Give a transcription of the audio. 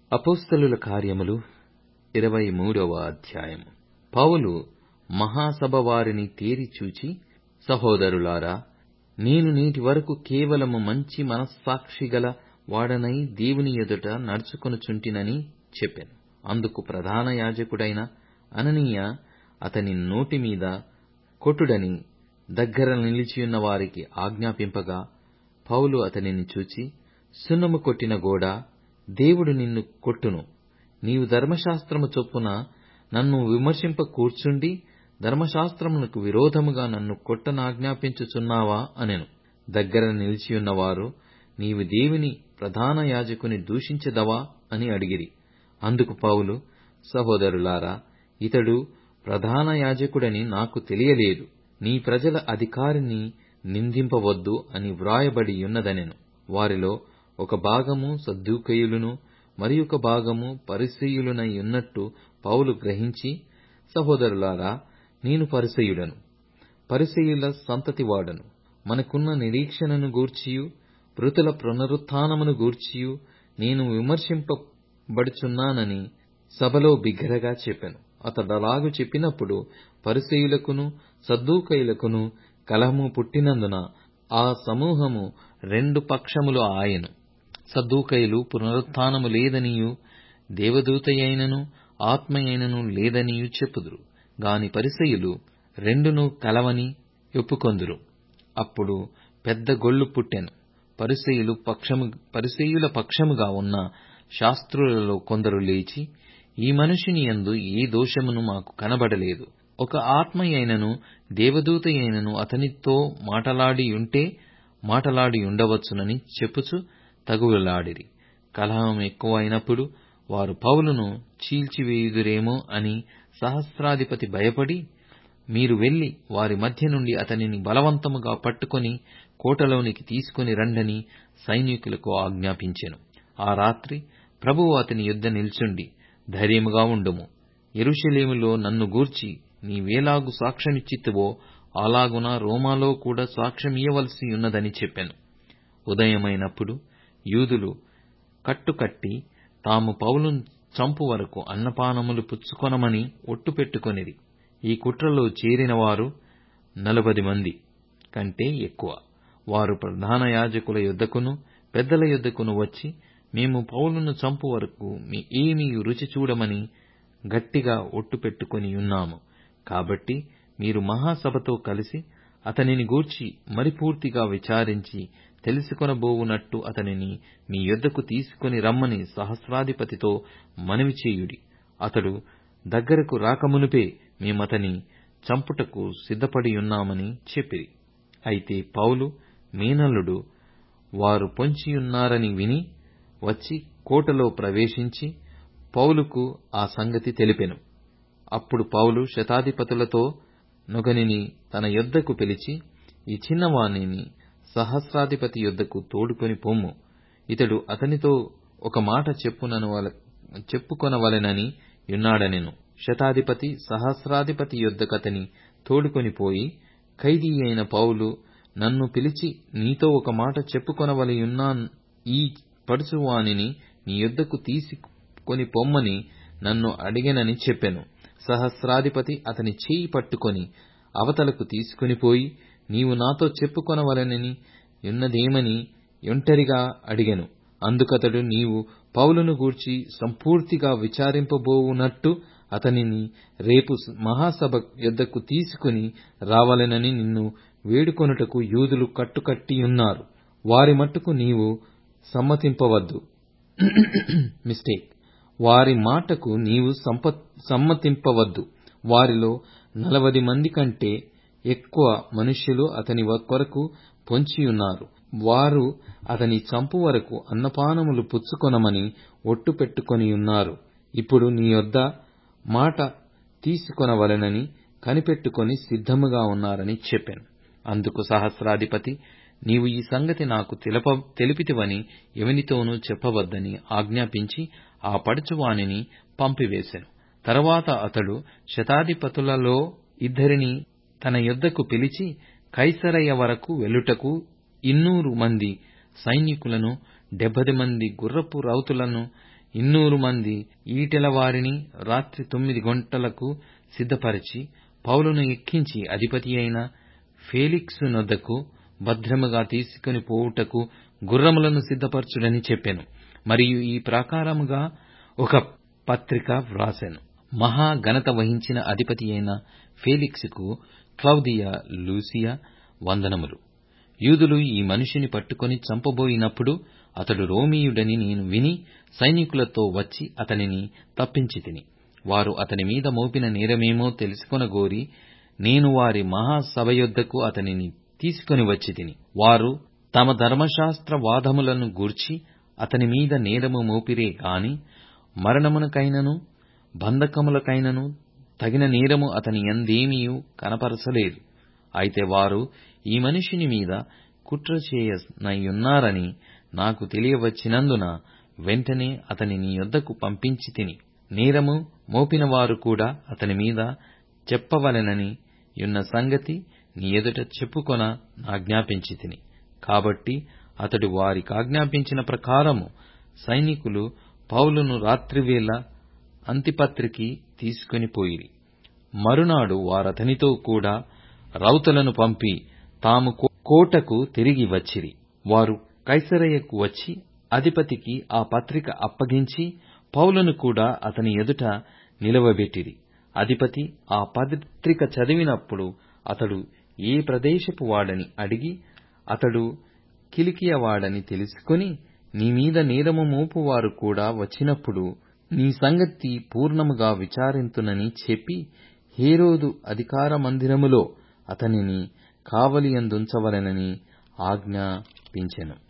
అపోస్తలుల కార్యములు ఇరవై మూడవ అధ్యాయము పౌలు మహాసభ వారిని తేరి చూచి సహోదరులారా నేను నేటి వరకు కేవలము మంచి మనస్సాక్షిగల వాడనై దేవుని ఎదుట నడుచుకొనుచుంటినని చెప్పెను అందుకు ప్రధాన యాజకుడైన అననీయ అతని నోటి మీద కొట్టుడని దగ్గర నిలిచియున్న వారికి ఆజ్ఞాపింపగా పౌలు అతనిని చూచి సున్నము కొట్టిన గోడా దేవుడు నిన్ను కొట్టును నీవు ధర్మశాస్త్రము చొప్పున నన్ను విమర్శింప కూర్చుండి ధర్మశాస్త్రమునకు విరోధముగా నన్ను కొట్టనాజ్ఞాపించుచున్నావా అనెను దగ్గర నిలిచియున్న వారు నీవు దేవుని ప్రధాన యాజకుని దూషించెదవా అని అడిగిరి అందుకు పౌలు సహోదరులారా ఇతడు ప్రధాన యాజకుడని నాకు తెలియలేదు నీ ప్రజల అధికారిని నిందింపవద్దు అని వ్రాయబడి యున్నదనెను వారిలో ఒక భాగము సద్దూకయులును మరియొక భాగము పరిసయ్యులునై ఉన్నట్టు పౌలు గ్రహించి సహోదరులారా నేను పరిసయ్యుడను పరిసయ్యుల సంతతివాడను మనకున్న నిరీక్షణను గూర్చియు మృతుల పునరుత్థానమును గూర్చియు నేను విమర్శింపబడుచున్నానని సభలో బిగ్గరగా చెప్పెను అతడలాగు చెప్పినప్పుడు పరిసయ్యులకును సద్దూకయులకును కలహము పుట్టినందున ఆ సమూహము రెండు పక్షములు ఆయెను సద్దూకయులు పునరుత్థానము లేదనియూ దేవదూతయైనను ఆత్మయైనను లేదనియూ చెప్పుదురు గాని పరిసయ్యులు రెండును కలవని ఒప్పుకొందురు అప్పుడు పెద్ద గొల్లు పుట్టెను పరిసయ్యులు పక్షము పరిసయ్యుల పక్షముగా ఉన్న శాస్త్రులలో కొందరు లేచి ఈ మనుషుని యందు ఏ దోషమును మాకు కనబడలేదు ఒక ఆత్మయైనను దేవదూతయైనను అతనితో మాటలాడియుంటే మాటలాడియుండవచ్చునని చెప్పుచు తగువులాడిరి కలహం ఎక్కువైనప్పుడు వారు పౌలును చీల్చివేయుదురేమో అని సహస్రాధిపతి భయపడి మీరు వెళ్లి వారి మధ్య నుండి అతనిని బలవంతముగా పట్టుకొని కోటలోనికి తీసుకొని రండని సైనికులకు ఆజ్ఞాపించెను ఆ రాత్రి ప్రభువు అతని యుద్ధ నిల్చుండి ధైర్యముగా ఉండుము యెరూషలేములో నన్ను గూర్చి నీవేలాగు సాక్ష్యమిచ్చితివో అలాగున రోమాలో కూడా సాక్ష్యమియ్యవలసి ఉన్నదని చెప్పెను ఉదయమైనప్పుడు యూదులు కట్టుకట్టి తాము పౌలును చంపు వరకు అన్నపానములు పుచ్చుకొనమని ఒట్టు పెట్టుకొనిరి ఈ కుట్రలో చేరిన వారు నలుబది మంది కంటే ఎక్కువ వారు ప్రధాన యాజకుల యుద్ధకును పెద్దల యుద్ధకును వచ్చి మేము పౌలును చంపు వరకు ఏమీ రుచి చూడమని గట్టిగా ఒట్టు పెట్టుకొని ఉన్నాము కాబట్టి మీరు మహాసభతో కలిసి అతనిని గూర్చి మరి పూర్తిగా విచారించి తెలుసుకొనబోవునట్టు అతనిని మీ యొద్దకు తీసుకొని రమ్మని సహస్రాధిపతితో మనవి చేయుడి అతడు దగ్గరకు రాకమునుపే మేమతని చంపుటకు సిద్ధపడియున్నామని చెప్పిరి అయితే పౌలు మేనల్లుడు వారు పొంచియున్నారని విని వచ్చి కోటలో ప్రవేశించి పౌలుకు ఆ సంగతి తెలిపెను అప్పుడు పౌలు శతాధిపతులతో నొగనిని తన యొద్దకు పిలిచి ఈ చిన్నవాణిని సహస్రాధిపతి యొద్దకు తోడుకొని పొమ్ము ఇతడు అతనితో ఒక మాట చెప్పుకొనవలెనని యున్నాడనెను శతాధిపతి సహస్రాధిపతి యొద్దకతని తోడుకొని పోయి ఖైదీ అయిన పౌలు నన్ను పిలిచి నీతో ఒక మాట చెప్పుకొనవలయున్న ఈ పడుచువానిని నీ యొద్దకు తీసుకొని పొమ్మని నన్ను అడిగెనని చెప్పెను సహస్రాధిపతి అతని చేయి పట్టుకొని అవతలకు తీసుకొని పోయి నీవు నాతో చెప్పుకొనవలెనని యున్నదేమని ఒంటరిగా అడిగెను అందుకతడు నీవు పౌలును గూర్చి సంపూర్తిగా విచారింపబోవునట్టు అతనిని రేపు మహాసభ యొద్దకు తీసుకుని రావలెనని నిన్ను వేడుకొనుటకు యూదులు కట్టుకట్టియున్నారు వారి మట్టుకు నీవు సమ్మతింపవద్దు మిస్టేక్ వారి మాటకు నీవు సమ్మతింపవద్దు వారిలో నలవది మంది కంటే ఎక్కువ మనుష్యులు అతని కొరకు పొంచియున్నారు వారు అతని చంపు వరకు అన్నపానములు పుచ్చుకొనమని ఒట్టు పెట్టుకొనియున్నారు ఇప్పుడు నీ యొద్ద మాట తీసుకొనవలెనని కనిపెట్టుకొని సిద్ధముగా ఉన్నారని చెప్పాను అందుకు సహస్రాధిపతి నీవు ఈ సంగతి నాకు తెలిపితివని ఎవనితోనూ చెప్పవద్దని ఆజ్ఞాపించి ఆ పడుచువానిని పంపివేశెను తరువాత అతడు శతాధిపతులలో ఇద్దరిని తన యొద్దకు పిలిచి కైసరయ వరకు వెళ్ళుటకు ఇన్నూరు మంది సైనికులను డెబ్బది మంది గుర్రపు రౌతులను ఇన్నూరు మంది ఈటెల వారిని రాత్రి తొమ్మిది గంటలకు సిద్ధపరచి పౌలును ఎక్కించి అధిపతి అయిన ఫేలిక్సు నొద్దకు భద్రముగా తీసుకుని పోవుటకు గుర్రములను సిద్ధపరచుడని చెప్పెను మరియు ఈ ప్రకారముగా ఒక పత్రిక వ్రాసెను మహా ఘనత వహించిన అధిపతి అయిన ఫేలిక్సుకు క్లౌదియ లూసియ వందనములు యూదులు ఈ మనిషిని పట్టుకొని చంపబోయినప్పుడు అతడు రోమీయుడని నేను విని సైనికులతో వచ్చి అతనిని తప్పించి తిని వారు అతని మీద మోపిన నేరమేమో తెలుసుకొనగోరి నేను వారి మహాసభ యొద్దకు అతనిని తీసుకొని వచ్చి తిని వారు తమ ధర్మశాస్త్ర వాదములను గూర్చి అతని మీద నేరము మోపిరే గాని మరణమునకైనను బంధకములకైనను తగిన నేరము అతని యందేమియూ కనపరచలేదు అయితే వారు ఈ మనిషిని మీద కుట్ర చేయనయ్యున్నారని నాకు తెలియవచ్చినందున వెంటనే అతని నీ యొద్దకు పంపించి తిని నేరము మోపినవారు కూడా అతని మీద చెప్పవలెనని యున్న సంగతి నీ ఎదుట చెప్పుకొన నాజ్ఞాపించి తిని కాబట్టి అతడు వారికాజ్ఞాపించిన ప్రకారము సైనికులు పౌలును రాత్రివేళ అంతిపత్రికి తీసుకొని పోయిరి మరునాడు వారతనితో కూడా రౌతులను పంపి తాము కోటకు తిరిగి వచ్చిరి వారు కైసరయకు వచ్చి అధిపతికి ఆ పత్రిక అప్పగించి పౌలును కూడా అతని ఎదుట నిలవబెట్టిరి అధిపతి ఆ పత్రిక చదివినప్పుడు అతడు ఏ ప్రదేశపు వాడని అడిగి అతడు కిలికియ వాడని తెలుసుకొని నీ మీద నేరము మోపువారు కూడా వచ్చినప్పుడు నీ సంగతి పూర్ణముగా విచారింతునని చెప్పి హేరోదు అధికార మందిరములో అతనిని కావలియందుంచవలెనని ఆజ్ఞాపించెను